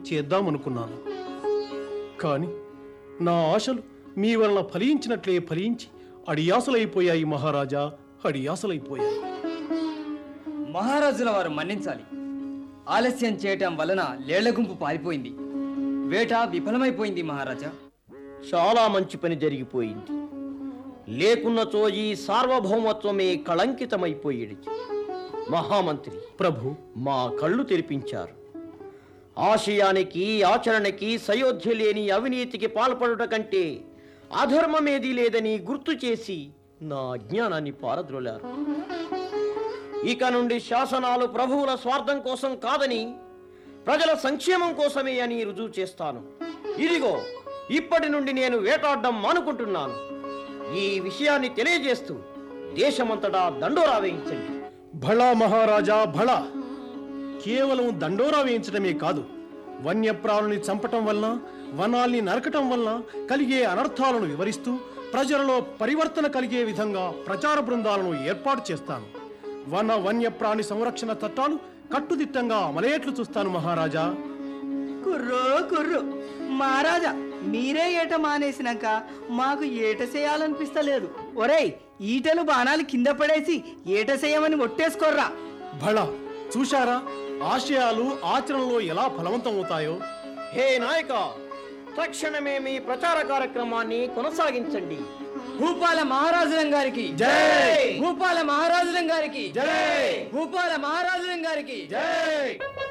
చేద్దామనుకున్నాను కానీ నా ఆశలు మీ వలన ఫలించినట్లే ఫలించి అడియాసలైపోయాయి మహారాజా అడియాసలైపోయాయి మహారాజుల వారు మన్నించాలి ఆలస్యం చేయటం వలన లేళ్ల గుంపు పారిపోయింది వేట విఫలమైపోయింది మహారాజా చాలా మంచి పని జరిగిపోయింది లేకున్నచో ఈ సార్వభౌమత్వమే కళంకితమైపోయేది మహామంత్రి ప్రభు మా కళ్ళు తెరిపించారు ఆశయానికి ఆచరణకి సయోధ్య లేని అవినీతికి పాల్పడుట కంటే అధర్మమేదీ లేదని గుర్తు చేసి నా అజ్ఞానాన్ని పారద్రోలారు ఇక నుండి శాసనాలు ప్రభువుల స్వార్థం కోసం కాదని ప్రజల సంక్షేమం కోసమే అని రుజువు చేస్తాను ఇదిగో ఇప్పటి నుండి నేను వేటాడడం మానుకుంటున్నాను ఈ విషయాన్ని తెలియజేస్తూ దేశమంతటా దండోరా వేయించండి భళా మహారాజా భళా కేవలం దండోరా వేయించడమే కాదు వన్యప్రాణుల్ని చంపటం వలన వనాల్ని నరకటం వలన కలిగే అనర్థాలను వివరిస్తూ ప్రజలలో పరివర్తన కలిగే విధంగా ప్రచార బృందాలను ఏర్పాటు చేస్తాను వన వన్యప్రాణి సంరక్షణ చట్టాలు కట్టుదిట్టంగా అమలయ్యేట్లు చూస్తాను మహారాజా కుర్రో కుర్రు మహారాజా మీరే ఏట మానేసినాక మాకు ఏట చేయాలనిపిస్తలేదు ఒరేయ్ ఈటలు బాణాలు కింద పడేసి ఏట చేయమని ఒట్టేసుకోర్రా భళ చూశారా ఆశయాలు ఆచరణలో ఎలా ఫలవంతం అవుతాయో హే నాయక తక్షణమే మీ ప్రచార కార్యక్రమాన్ని కొనసాగించండి భూపాల మహారాజులం గారికి జై! భూపాల మహారాజులం గారికి జై! భూపాల మహారాజులం గారికి జై